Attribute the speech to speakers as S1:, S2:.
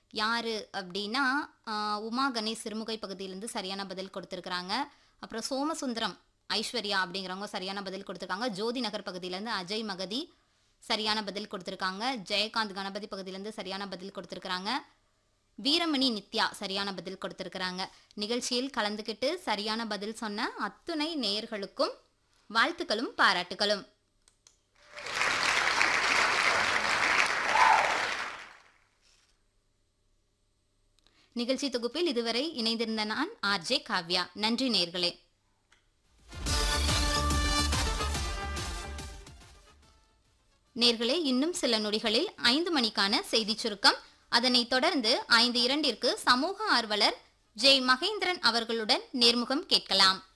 S1: யாரு அப்படின்னா ஆஹ், உமா கணேஷ் சிறுமுகை பகுதியிலேருந்து சரியான பதில் கொடுத்துருக்குறாங்க அப்புறம் சோமசுந்தரம் ஐஸ்வர்யா அப்படிங்கிறவங்க சரியான பதில் கொடுத்துருக்காங்க ஜோதி நகர் பகுதியிலேருந்து அஜய் மகதி சரியான பதில் கொடுத்துருக்காங்க ஜெயகாந்த் கணபதி பகுதியிலேருந்து சரியான பதில் கொடுத்துருக்குறாங்க வீரமணி நித்யா சரியான பதில் கொடுத்துருக்குறாங்க நிகழ்ச்சியில் கலந்துக்கிட்டு சரியான பதில் சொன்ன அத்துணை நேயர்களுக்கும் வாழ்த்துக்களும் பாராட்டுகளும் நிகழ்ச்சி தொகுப்பில் இதுவரை இணைந்திருந்த நான் ஆர்ஜே காவ்யா நன்றி நேர்களே நேர்களே இன்னும் சில நொடிகளில் ஐந்து மணிக்கான செய்திச் சுருக்கம் அதனைத் தொடர்ந்து ஐந்து இரண்டிற்கு சமூக ஆர்வலர் ஜே மகேந்திரன் அவர்களுடன் நேர்முகம் கேட்கலாம்